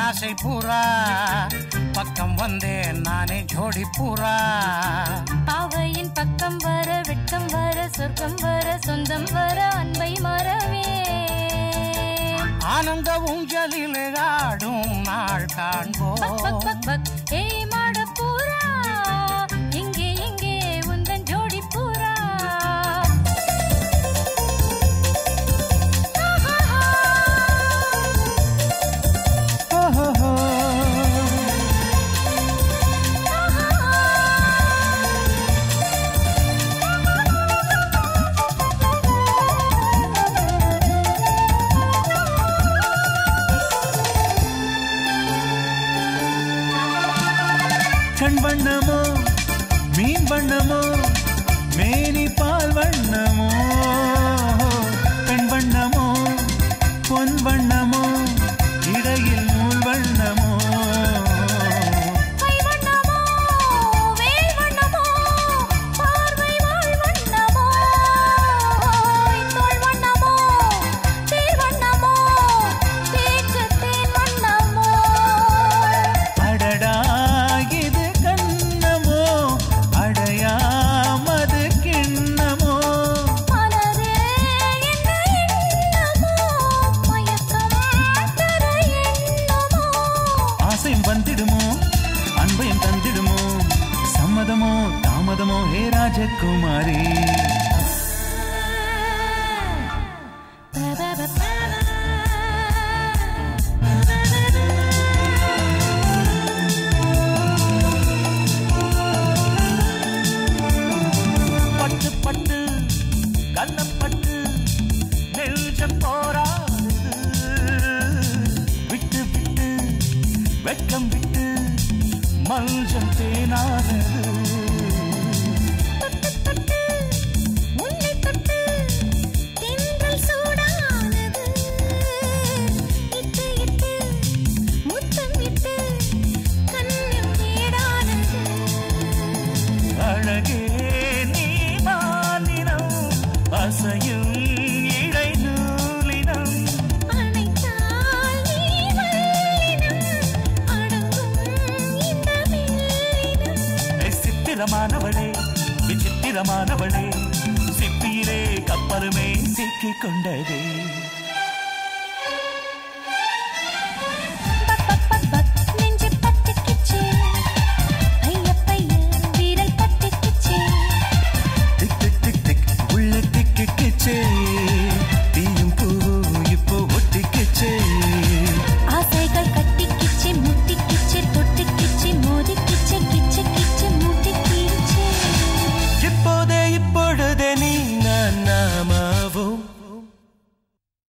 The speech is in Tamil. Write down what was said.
ஆசை பூரா பக்கம் வந்தேன் நானே ஜோடி பூரா பாவையின் பக்கம் வர வெட்கம் வர சொர்க்கம் வர சொந்தம் வர அன்பை மறவே ஆனந்த ஊஞ்சலில் ஆடும் நாள் பக் காண்போம் பக் பக் பக் ஏய் மாட பூரா இங்கே இங்கே உந்தன் ஜோடி பூரா கண் வண்ணமோ மீன் வண்ணமோ மேனி பால் வண்ணமோ பெண் வண்ணமோ பொன் வண்ணமோ இடையில் நூல் வண்ணமோ கை வண்ணமோ வேல் வண்ணமோ பார்வை வாழ் வண்ணமோ தோள் வண்ணமோ தேர் வண்ணமோ பேச்சு தேன் வண்ணமோ அடடா இது கண்ணமோ அடையாமது கிண்ணமோ மனதே என்ன எண்ணமோ மயக்கம் தர எண்ணமோ ஆசையும் வந்திடுமோ அன்பையும் தந்திடுமோ சம்மதமோ தாமதமோ ஹே ராஜகுமாரி பட்டு பட்டு கண்ணப்பட்டு நெஞ்சம் போராது விட்டு விட்டு வெட்கம் விட்டு மஞ்சம் தேனானது தொட்டு உன்னை தொட்டு தென்றல் சூடானது இட்டு இட்டு முத்தம் இட்டு கண்ணில் தேடானது அழகே நீ மாலினம் அசையும் இடை நூலினம் அணைத்தால் நீ வல்லினம் அடங்கும் இந்த மெல்லினம் சித்திரமானவளே விசித்திரமானவளே சிப்பியிலே கப்பலுமே சிக்கிக் கொண்டதே